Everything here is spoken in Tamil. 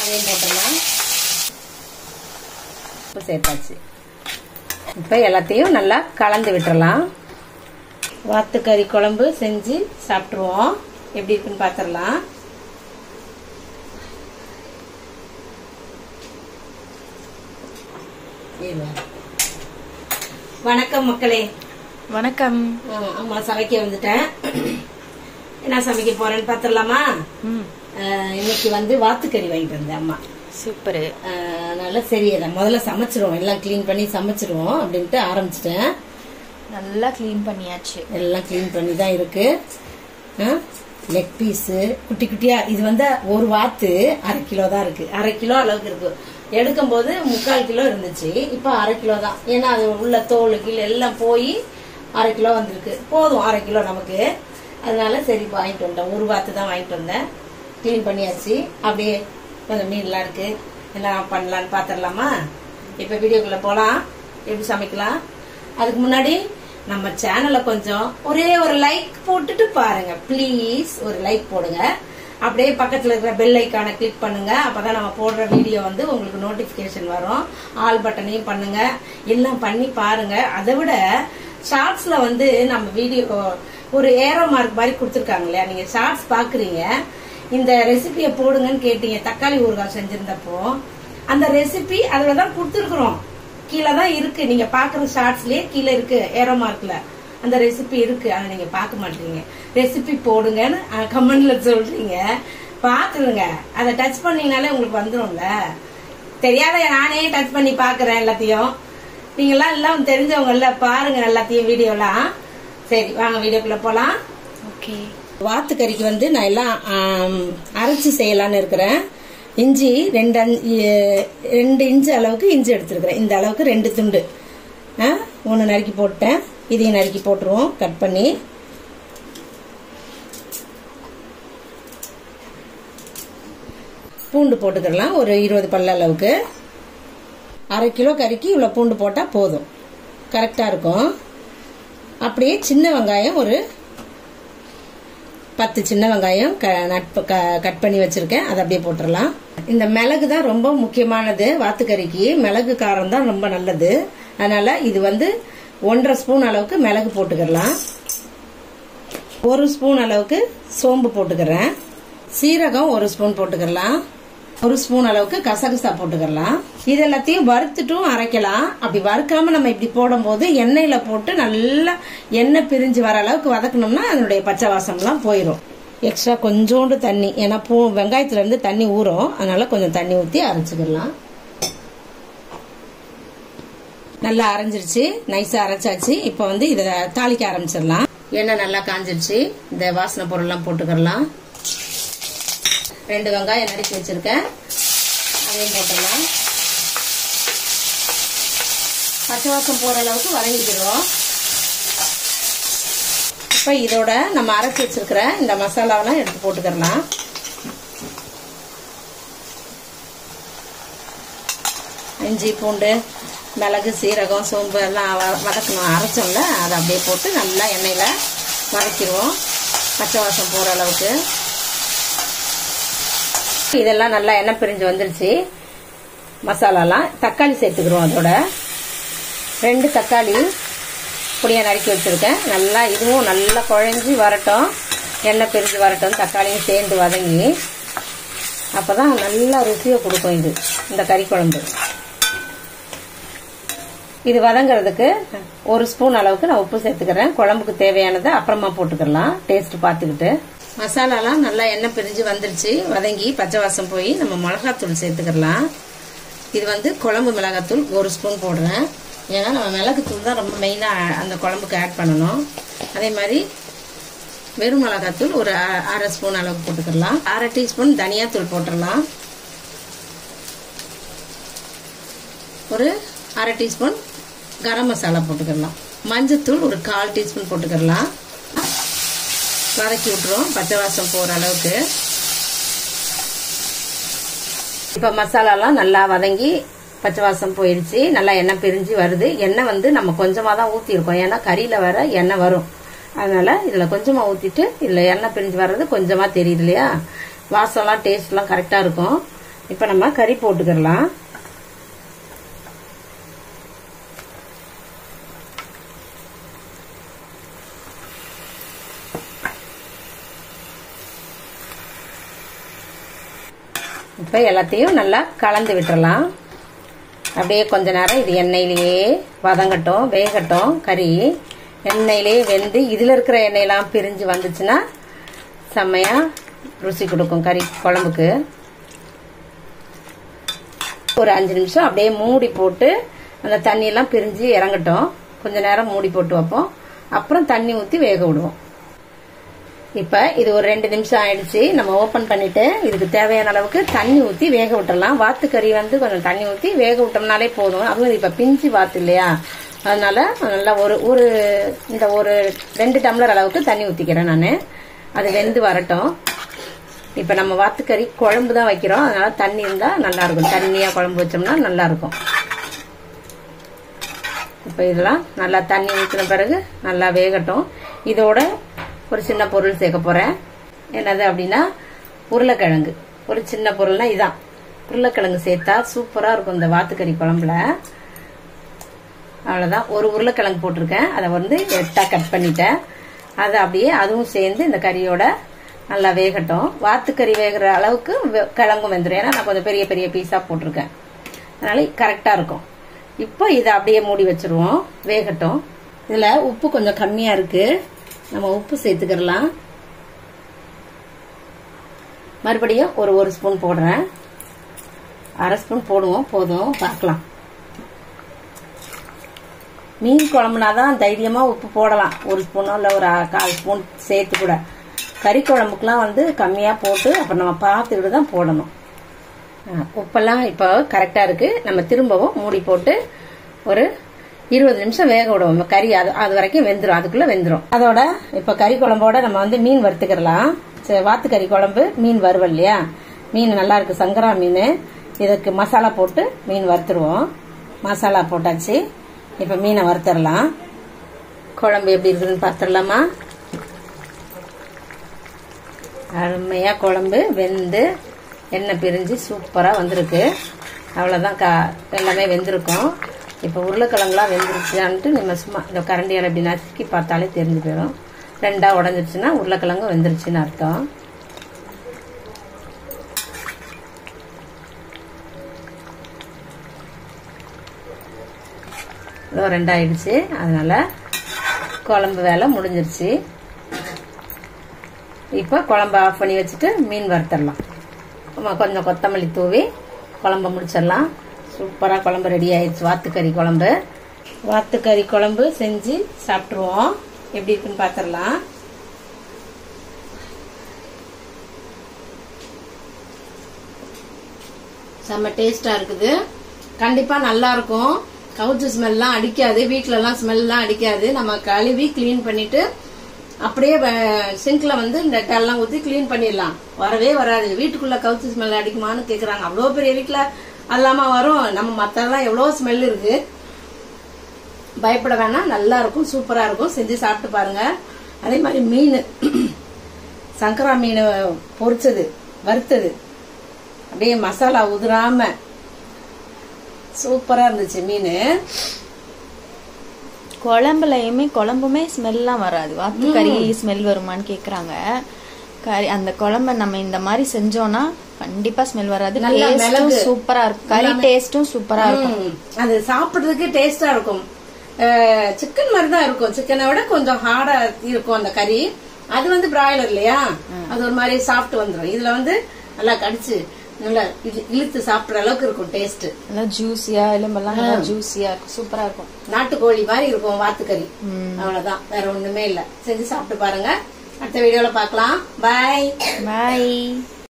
அதையும் போட்டுடலாம் உப்பு சேர்த்தாச்சு இப்போ எல்லாத்தையும் நல்லா கலந்து விட்டுறலாம் வாத்துக்கறி குழம்பு செஞ்சு சாப்பிட்ருவோம் எப்படி இருக்குன்னு பார்த்துடலாம் வணக்கம் மக்களே வணக்கம் ஆ, அம்மா சமைக்க வந்துட்டேன் என்ன சமைக்க போறேன்னு பார்த்துடலாமா ம் ஆஹ் இன்னைக்கு வந்து வாத்துக்கறி வாங்கிட்டு வந்தேன் அம்மா சூப்பரு ஆஹ் அதனால சரி அதை முதல்ல சமைச்சிருவோம் எல்லாம் க்ளீன் பண்ணி சமைச்சிருவோம் அப்படின்ட்டு ஆரம்பிச்சிட்டேன் நல்லா க்ளீன் பண்ணியாச்சு எல்லாம் க்ளீன் பண்ணி தான் இருக்கு லெக் பீஸு குட்டி குட்டியா இது வந்து ஒரு வாத்து அரை கிலோ தான் இருக்கு அரை கிலோ அளவுக்கு இருக்கு எடுக்கும்போது முக்கால் கிலோ இருந்துச்சு இப்போ அரை கிலோ தான் ஏன்னா அது உள்ள தோல் கீழ் எல்லாம் போய் அரை கிலோ வந்திருக்கு போதும் அரை கிலோ நமக்கு அதனால சரி வாங்கிட்டு வந்தேன் ஒரு வாத்து தான் வாங்கிட்டு வந்தேன் க்ளீன் பண்ணியாச்சு அப்படியே கொஞ்சம் மீன்லாம் இருக்கு என்ன பண்ணலான்னு பார்த்துடலாமா இப்போ வீடியோக்குள்ள போகலாம் எப்படி சமைக்கலாம் அதுக்கு முன்னாடி நம்ம சேனலை கொஞ்சம் ஒரே ஒரு லைக் போட்டுட்டு பாருங்க ப்ளீஸ் ஒரு லைக் போடுங்க அப்படியே பக்கத்துல இருக்கிற பெல் ஐக்கானை கிளிக் பண்ணுங்க அப்பதான் நம்ம போடுற வீடியோ வந்து உங்களுக்கு நோட்டிபிகேஷன் வரும் ஆல் பட்டனையும் பண்ணுங்க எல்லாம் பண்ணி பாருங்க அதை விட ஷார்ட்ஸ்ல வந்து நம்ம வீடியோ ஒரு ஏரோ மார்க் மாதிரி கொடுத்துருக்காங்க இல்லையா நீங்க ஷார்ட்ஸ் பாக்குறீங்க இந்த ரெசிபியை போடுங்கன்னு கேட்டீங்க தக்காளி ஊறுகாய் செஞ்சிருந்தப்போ அந்த ரெசிபி அதுல தான் கொடுத்துருக்குறோம் கீழே தான் இருக்கு நீங்க பாக்குற ஷார்ட்ஸ்லயே கீழே இருக்கு ஏரோ மார்க்ல அந்த ரெசிபி இருக்கு அதை நீங்க பார்க்க மாட்டீங்க ரெசிபி போடுங்கன்னு கமெண்ட்ல சொல்றீங்க பாத்துருங்க அதை டச் பண்ணீங்கனாலே உங்களுக்கு வந்துரும்ல தெரியாத நானே டச் பண்ணி பாக்குறேன் எல்லாத்தையும் நீங்கெல்லாம் எல்லாம் தெரிஞ்சவங்க இல்ல பாருங்க எல்லாத்தையும் வீடியோலாம் சரி வாங்க வீடியோக்குள்ள போலாம் ஓகே வாத்து கறிக்கு வந்து நான் எல்லாம் ஆம், அரைச்சு செய்யலான்னு இருக்கிறேன் இஞ்சி ரெண்டு அஞ்- எ- ரெண்டு இன்ச்சு அளவுக்கு இஞ்சி எடுத்துருக்கிறேன் இந்த அளவுக்கு ரெண்டு துண்டு ஒன்று நறுக்கி போட்டேன் இதையும் நறுக்கி போட்டுருவோம் கட் பண்ணி பூண்டு போட்டுக்கிடலாம் ஒரு இருபது பல்ல அளவுக்கு அரை கிலோ கறிக்கு இவ்வளோ பூண்டு போட்டால் போதும் கரெக்டாக இருக்கும் அப்படியே சின்ன வெங்காயம் ஒரு பத்து சின்ன வெங்காயம் க நட்- க- கட் பண்ணி வச்சிருக்கேன் அதை அப்படியே போட்டுடலாம் இந்த மிளகு தான் ரொம்ப முக்கியமானது வாத்துக்கறிக்கு மிளகு காரம் தான் ரொம்ப நல்லது அதனால இது வந்து ஒன்றரை ஸ்பூன் அளவுக்கு மிளகு போட்டுக்கிடலாம் ஒரு ஸ்பூன் அளவுக்கு சோம்பு போட்டுக்கிறேன் சீரகம் ஒரு ஸ்பூன் போட்டுக்கிடலாம் ஒரு ஸ்பூன் அளவுக்கு கசகசா போட்டுக்கிடலாம் இது எல்லாத்தையும் வறுத்துட்டும் அரைக்கலாம் அப்படி வறுக்காம நம்ம இப்படி போடும்போது எண்ணெயில போட்டு நல்லா எண்ணெய் பிரிஞ்சு வர அளவுக்கு வதக்கணும்னா அதனுடைய பச்சை வாசம்லாம் போயிடும் எக்ஸ்ட்ரா கொஞ்சோண்டு தண்ணி ஏன்னா பூ வெங்காயத்துல இருந்து தண்ணி ஊறும் அதனால கொஞ்சம் தண்ணி ஊற்றி அரைச்சிக்கிடலாம் நல்லா அரைஞ்சிருச்சு நைஸா அரைச்சாச்சு இப்போ வந்து இதை தாளிக்க ஆரம்பிச்சிடலாம் எண்ணெய் நல்லா காஞ்சிருச்சு இந்த வாசனை பொருள்லாம் போட்டுக்கிடலாம் ரெண்டு வெங்காயம் நறுக்கி வச்சிருக்கேன் அதையும் போட்டுடலாம் பச்சை வாசம் போற அளவுக்கு வதங்கிக்கிறோம் இப்போ இதோட நம்ம அரைச்சி வச்சிருக்கிற இந்த மசாலாவெல்லாம் எடுத்து போட்டுக்கிடலாம் இஞ்சி பூண்டு மிளகு சீரகம் சோம்பு எல்லாம் வ- வதக்கணும் அரைச்சோம்ல அதை அப்படியே போட்டு நல்லா எண்ணெயில் வதக்கிடுவோம் பச்சை வாசம் போகிற அளவுக்கு இதெல்லாம் நல்லா எண்ணெய் பிரிஞ்சு வந்துருச்சு மசாலாலாம் தக்காளி சேர்த்துக்கிறோம் அதோட ரெண்டு தக்காளி பொடியாக நறுக்கி வச்சுருக்கேன் நல்லா இதுவும் நல்லா குழஞ்சி வரட்டும் எண்ணெய் பிரிஞ்சு வரட்டும் தக்காளியும் சேர்ந்து வதங்கி அப்போ தான் நல்லா ருசியை கொடுக்கும் இது இந்த கறி குழம்பு இது வதங்கிறதுக்கு ஒரு ஸ்பூன் அளவுக்கு நான் உப்பு சேர்த்துக்கிறேன் குழம்புக்கு தேவையானதை அப்புறமா போட்டுக்கலாம் டேஸ்ட் பார்த்துக்கிட்டு மசாலாலாம் நல்லா எண்ணெய் பிரிஞ்சு வந்துருச்சு வதங்கி பச்சை வாசம் போய் நம்ம மிளகாத்தூள் சேர்த்துக்கலாம் இது வந்து குழம்பு மிளகாத்தூள் ஒரு ஸ்பூன் போடுறேன் ஏன்னா நம்ம மிளகுத்தூள் தான் ரொம்ப மெயினாக அந்த குழம்புக்கு ஆட் பண்ணணும் அதே மாதிரி வெறும் மிளகாத்தூள் ஒரு அ- அரை ஸ்பூன் அளவுக்கு போட்டுக்கலாம் அரை டீஸ்பூன் தனியாத்தூள் போட்டுடலாம் ஒரு அரை டீஸ்பூன் கரம் மசாலா போட்டுக்கலாம் மஞ்சத்தூள் ஒரு கால் டீஸ்பூன் போட்டுக்கலாம் வதக்கி விட்டுருவோம் பச்சை வாசம் போகிற அளவுக்கு இப்போ மசாலாலாம் நல்லா வதங்கி பச்சை வாசம் போயிடுச்சு நல்லா எண்ணெய் பிரிஞ்சு வருது எண்ணெய் வந்து நம்ம கொஞ்சமாக தான் ஊற்றிருக்கோம் ஏன்னா கறியில் வர எண்ணெய் வரும் அதனால இதில் கொஞ்சமாக ஊற்றிட்டு இதில் எண்ணெய் பிரிஞ்சு வர்றது கொஞ்சமாக தெரியுது இல்லையா வாசம்லாம் டேஸ்ட்லாம் கரெக்டாக இருக்கும் இப்போ நம்ம கறி போட்டுக்கிடலாம் இப்போ எல்லாத்தையும் நல்லா கலந்து விட்டுறலாம் அப்படியே கொஞ்ச நேரம் இது எண்ணெயிலேயே வதங்கட்டும் வேகட்டும் கறி எண்ணெயிலேயே வெந்து இதில் இருக்கிற எண்ணெயெல்லாம் பிரிஞ்சு வந்துச்சுன்னா செம்மையாக ருசி கொடுக்கும் கறி குழம்புக்கு ஒரு அஞ்சு நிமிஷம் அப்படியே மூடி போட்டு அந்த தண்ணியெல்லாம் பிரிஞ்சு இறங்கட்டும் கொஞ்ச நேரம் மூடி போட்டு வைப்போம் அப்புறம் தண்ணி ஊற்றி வேக விடுவோம் இப்போ இது ஒரு ரெண்டு நிமிஷம் ஆயிடுச்சு நம்ம ஓப்பன் பண்ணிட்டு இதுக்கு தேவையான அளவுக்கு தண்ணி ஊற்றி வேக விட்டுறலாம் வாத்துக்கறி வந்து கொஞ்சம் தண்ணி ஊற்றி வேக விட்டோம்னாலே போதும் அதுவும் இப்போ பிஞ்சு வாத்து இல்லையா அதனால நல்லா ஒரு ஒரு இந்த ஒரு ரெண்டு டம்ளர் அளவுக்கு தண்ணி ஊற்றிக்கிறேன் நான் அது வெந்து வரட்டும் இப்போ நம்ம வாத்துக்கறி குழம்பு தான் வைக்கிறோம் அதனால தண்ணி இருந்தால் நல்லா இருக்கும் தண்ணியாக குழம்பு வச்சோம்னா நல்லா இருக்கும் இப்போ இதெல்லாம் நல்லா தண்ணி ஊற்றின பிறகு நல்லா வேகட்டும் இதோட ஒரு சின்ன பொருள் சேர்க்க போறேன் என்னது அப்படின்னா உருளைக்கிழங்கு ஒரு சின்ன பொருள்னா இதான் உருளைக்கிழங்கு சேர்த்தா சூப்பரா இருக்கும் இந்த வாத்துக்கறி குழம்புல அவ்வளவுதான் ஒரு உருளைக்கிழங்கு போட்டிருக்கேன் அதை வந்து எட்டா கட் பண்ணிட்டேன் அதை அப்படியே அதுவும் சேர்ந்து இந்த கறியோட நல்லா வேகட்டும் வாத்துக்கறி வேகிற அளவுக்கு வெ- கிழங்கும் வெந்துடும் ஏன்னா நான் கொஞ்சம் பெரிய பெரிய பீஸா போட்டிருக்கேன் அதனால கரெக்டா இருக்கும் இப்போ இதை அப்படியே மூடி வச்சிருவோம் வேகட்டும் இதுல உப்பு கொஞ்சம் கம்மியா இருக்கு நம்ம உப்பு சேர்த்துக்கிடலாம் மறுபடியும் ஒரு ஒரு ஸ்பூன் போடுறேன் அரை ஸ்பூன் போடுவோம் போதும் பார்க்கலாம் மீன் குழம்புனா தான் தைரியமா உப்பு போடலாம் ஒரு ஸ்பூனோ இல்லை ஒரு அ- கால் ஸ்பூன் சேர்த்து கூட கறி குழம்புக்குலாம் வந்து கம்மியா போட்டு அப்புறம் நம்ம பார்த்துக்கிட்டு தான் போடணும் ஆ, உப்பெல்லாம் இப்போ கரெக்டா இருக்கு நம்ம திரும்பவும் மூடி போட்டு ஒரு இருபது நிமிஷம் வேக விடுவோம் கறி அது அது வரைக்கும் வெந்துடும் அதுக்குள்ள வெந்துடும் அதோட இப்போ கறி குழம்போட நம்ம வந்து மீன் வறுத்துக்கிடலாம் சரி, வாத்துக்கறி குழம்பு மீன் வறுவல் இல்லையா மீன் நல்லா இருக்கு சங்கரா மீன் இதுக்கு மசாலா போட்டு மீன் வறுத்துருவோம் மசாலா போட்டாச்சு இப்போ மீனை வறுத்துடலாம் குழம்பு எப்படி இருக்குதுன்னு பார்த்துடலாமா அருமையா குழம்பு வெந்து எண்ணெய் பிரிஞ்சு சூப்பரா வந்திருக்கு அவ்வளவுதான் கா எல்லாமே வெந்திருக்கும் இப்போ உருளைக்கிழங்குலாம் வெந்துருச்சான்ட்டு நம்ம சும்மா இந்த கரண்டியால் இப்படி நசுக்கி பார்த்தாலே தெரிஞ்சு போயிடும் ரெண்டா உடஞ்சிருச்சுன்னா உருளைக்கிழங்கு வெந்துருச்சுன்னு அர்த்தம் இதோ ரெண்டாயிடுச்சு அதனால குழம்பு வேலை முடிஞ்சிருச்சு இப்போ குழம்பு ஆஃப் பண்ணி வச்சுட்டு மீன் வறுத்தரலாம் ஆமா, கொஞ்சம் கொத்தமல்லி தூவி குழம்ப முடிச்சிடலாம் சூப்பராக குழம்பு ரெடி ஆயிடுச்சு வாத்துக்கறி குழம்பு வாத்துக்கறி குழம்பு செஞ்சு சாப்பிட்ருவோம் எப்படி இருக்குன்னு பார்த்துடலாம் செம்ம டேஸ்டா இருக்குது கண்டிப்பா நல்லா இருக்கும் கவுச்சு ஸ்மெல்லாம் அடிக்காது வீட்ல எல்லாம் ஸ்மெல்லாம் அடிக்காது நம்ம கழுவி க்ளீன் பண்ணிட்டு அப்படியே சிங்க்ல வந்து இந்த டெல்லாம் ஊத்தி க்ளீன் பண்ணிடலாம் வரவே வராது வீட்டுக்குள்ள கவுச்சு ஸ்மெல் அடிக்குமான்னு கேக்குறாங்க அவ்வளோ பெரிய வீட்ல அல்லாம வரும் நம்ம மத்தெல்லாம் எவ்வளோ ஸ்மெல் இருக்கு பயப்பட வேணாம் நல்லா இருக்கும் சூப்பரா இருக்கும் செஞ்சு சாப்பிட்டு பாருங்க அதே மாதிரி மீன் சங்கரா மீன் பொரிச்சது வறுத்தது அப்படியே மசாலா உதிராம சூப்பரா இருந்துச்சு மீன் குழம்புலயுமே குழம்புமே ஸ்மெல்லாம் வராது வாத்து கறி ஸ்மெல் வருமான்னு கேக்குறாங்க கறி அந்த குழம்ப நம்ம இந்த மாதிரி செஞ்சோம்னா கண்டிப்பா ஸ்மெல் வராது நல்லா டேஸ்டும் மிளகு. சூப்பரா இருக்கும் கறி டேஸ்டும் சூப்பரா இருக்கும் ம், அது சாப்பிடுறதுக்கு டேஸ்டா இருக்கும் சிக்கன் மாதிரி தான் இருக்கும் சிக்கனை விட கொஞ்சம் ஹார்டா இருக்கும் அந்த கறி அது வந்து பிராய்லர் இல்லையா அது ஒரு மாதிரி சாப்பிட்டு வந்துடும் இதுல வந்து நல்லா கடிச்சு நல்லா இழு- இழுத்து சாப்பிடுற அளவுக்கு இருக்கும் டேஸ்ட் நல்லா ஜூஸியா எலும்பெல்லாம் நல்லா ஜூஸியா இருக்கும் சூப்பரா இருக்கும் நாட்டுக்கோழி மாதிரி இருக்கும் வாத்துக்கறி ம். அவ்வளவுதான் வேற ஒண்ணுமே இல்ல செஞ்சு சாப்பிட்டு பாருங்க அடுத்த வீடியோல பார்க்கலாம் பாய் பாய்